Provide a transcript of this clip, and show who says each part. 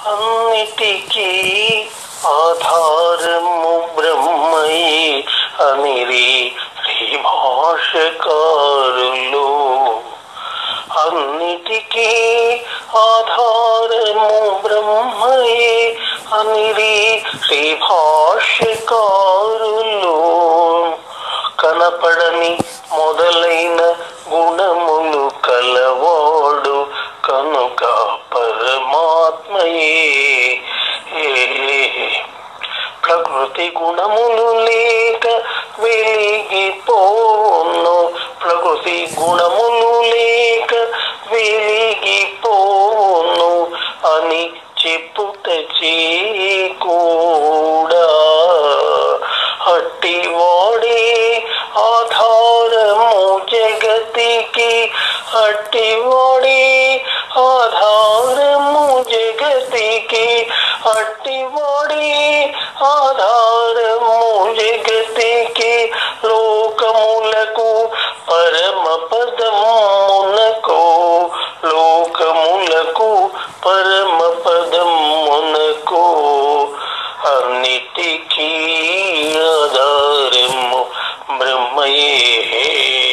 Speaker 1: అన్నిటికీ ఆధారము బ్రహ్మయే అనిరి శ్రీ భాషకారులు అన్నిటికీ ఆధారము బ్రహ్మయే అనిరి శ్రీ భాష్యకారులు కనపడని మొదలైన గుణములు కలవాడు కనుక పరమాత్మయే ప్రకృతి గుణములు లేక వెలిగిపోను ప్రకృతి గుణములు లేక వెలిగిపోను అని చెప్పుట కూడా అట్టివాడే ఆధారము జగతికి అట్టివాడే ఆధారము జగతికి అట్టివాడే ఆధారము జగతికి లోకములకు పరమ పదమునకు లోకములకు పరమ పదమునకు అన్నిటికీ ఆధారము బ్రహ్మయే